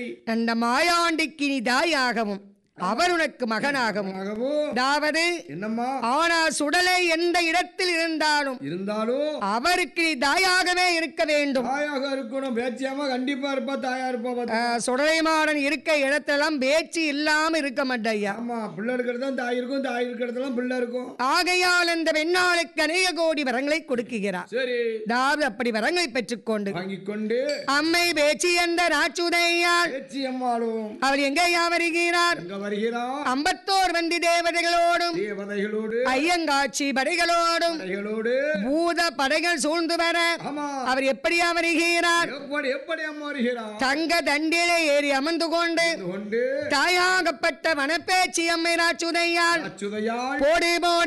அந்த மாயாண்டிக்கு நீ தாயாகவும் அவர் உனக்கு மகனாகவும் ஆகவோ அதாவது என்னம்மா ஆனா சுடலை எந்த இடத்தில் இருந்தாலும் இருந்தாலும் அவருக்கு நீ தாயாகவே இருக்க வேண்டும் தாயாக இருக்கணும் பேச்சியாம கண்டிப்பா இருப்பா தாயா இருப்பா பாத்து. ஆஹ், சுடலைமாடன் இருக்க இடத்தெல்லாம் பேச்சு இல்லாம இருக்க மாட்டையா ஆமா பிள்ளை இருக்கிறது தான் தாய் இருக்கும் தாய் இருக்கிறதுலாம் பிள்ளை இருக்கும் ஆகையால் அந்த பெண்ணாளுக்கு அநேக கோடி வரங்களை கொடுக்குகிறார் சரி அதாவது அப்படி வரங்களை பெற்றுக்கொண்டு வாங்கிக் கொண்டு அம்மை பேச்சு என்ற ராச்சுதையால் பேச்சி அம்மாளும் அவர் எங்கேயா வருகிறார் எங்க வருகிறான் அம்பத்தோர் வந்தி தேவதைகளோடும் தேவதைகளோடு ஐயங்காட்சி படைகளோடும் படைகளோடு பூத படைகள் சூழ்ந்து வர ஆமா அவர் எப்படியா வருகிறார் எப்படி எப்படி அம்மா வருகிறான் தங்க தண்டிலே ஏறி அமர்ந்து கொண்டு கொண்டு தாயாகப்பட்ட வனப்பேச்சி அம்மை ராச்சுதையால் அச்சுதையாள் போடு போடு